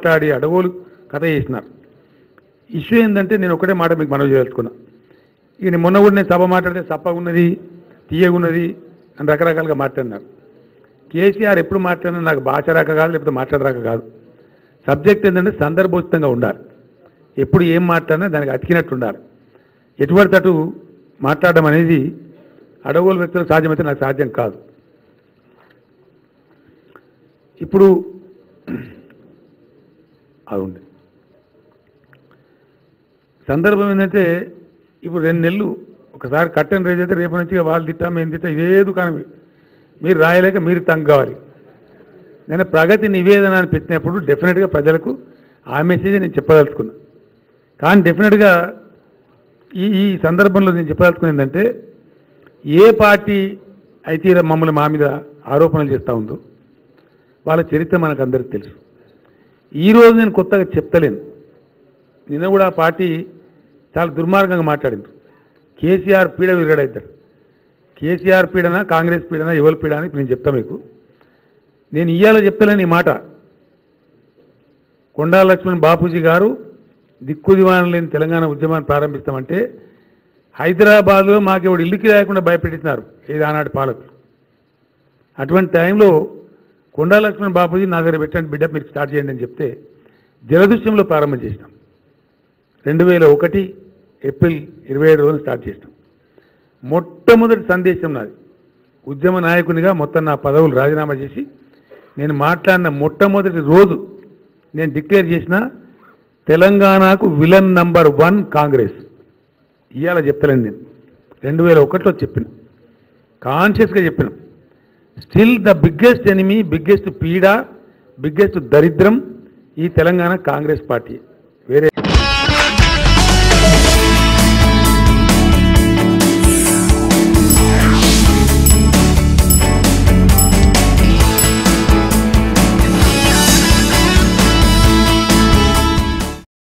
మాట్లాడి అడవులు కథ చేసినారు ఇష్యూ ఏంటంటే నేను ఒకటే మాట మీకు మనవి చేయదలుచుకున్నా ఇక నేను మొన్న కూడా నేను సభ మాట్లాడితే సప్పగున్నది తీయగున్నది అని రకరకాలుగా మాట్లాడినారు కేసీఆర్ ఎప్పుడు మాట్లాడినా నాకు భాష రాక కాదు లేకపోతే మాట్లాడరాక కాదు సబ్జెక్ట్ ఏంటంటే సందర్భోచితంగా ఉండాలి ఎప్పుడు ఏం మాట్లాడినా దానికి అతికినట్టు ఉండాలి ఎటువంటి తటు మాట్లాడడం అనేది అడవుల వ్యక్తులకు సాధ్యమైతే నాకు సాధ్యం కాదు ఇప్పుడు అది ఉంది సందర్భం ఏంటంటే ఇప్పుడు రెండు నెలలు ఒకసారి కట్టెన్ రేజ్ అయితే రేపు నుంచి ఇక వాళ్ళు తిట్టా మేము తిట్టా ఇదే దుకాణం మీరు రాయలేక మీరు తంగ్ కావాలి నేను ప్రగతి నివేదన అని పెట్టినప్పుడు డెఫినెట్గా ప్రజలకు ఆ మెసేజ్ నేను చెప్పదలుచుకున్నా కానీ డెఫినెట్గా ఈ ఈ సందర్భంలో నేను చెప్పదలుచుకున్నది ఏంటంటే ఏ పార్టీ అయితే ఇలా మమ్మల్ని మా మీద ఆరోపణలు చేస్తూ ఉందో వాళ్ళ చరిత్ర మనకు అందరికీ తెలుసు ఈరోజు నేను కొత్తగా చెప్తలేను నిన్న కూడా ఆ పార్టీ చాలా దుర్మార్గంగా మాట్లాడింది కేసీఆర్ పీడ విరగడవుతాడు కేసీఆర్ పీడన కాంగ్రెస్ పీడన ఎవరి పీడ అని నేను చెప్తా మీకు నేను ఇయ్యాల చెప్తలేను ఈ మాట కొండా లక్ష్మణ్ బాపూజీ గారు దిక్కు దివాణం లేని తెలంగాణ ఉద్యమాన్ని ప్రారంభిస్తామంటే హైదరాబాద్లో మాకు ఎవడు ఇల్లుకి లేకుండా భయపెట్టిస్తున్నారు ఏది ఆనాటి పాలకులు అటువంటి టైంలో కొండా లక్ష్మణ్ బాపూజీ నా దగ్గర పెట్టండి బిడ్డ మీరు స్టార్ట్ చేయండి అని చెప్తే జలదృశ్యంలో ప్రారంభం చేసినాం రెండు వేల ఒకటి ఏప్రిల్ ఇరవై ఏడు రోజున స్టార్ట్ చేసినాం మొట్టమొదటి సందేశం నాది ఉద్యమ నాయకునిగా మొత్తం నా పదవులు రాజీనామా చేసి నేను మాట్లాడిన మొట్టమొదటి రోజు నేను డిక్లేర్ చేసిన తెలంగాణకు విలన్ నంబర్ వన్ కాంగ్రెస్ ఇవాళ చెప్తలేను నేను రెండు వేల ఒకటిలో చెప్పిన కాన్షియస్గా చెప్పిన still the biggest enemy biggest పీడ బిగ్గెస్ట్ దరిద్రం ఈ తెలంగాణ కాంగ్రెస్ పార్టీ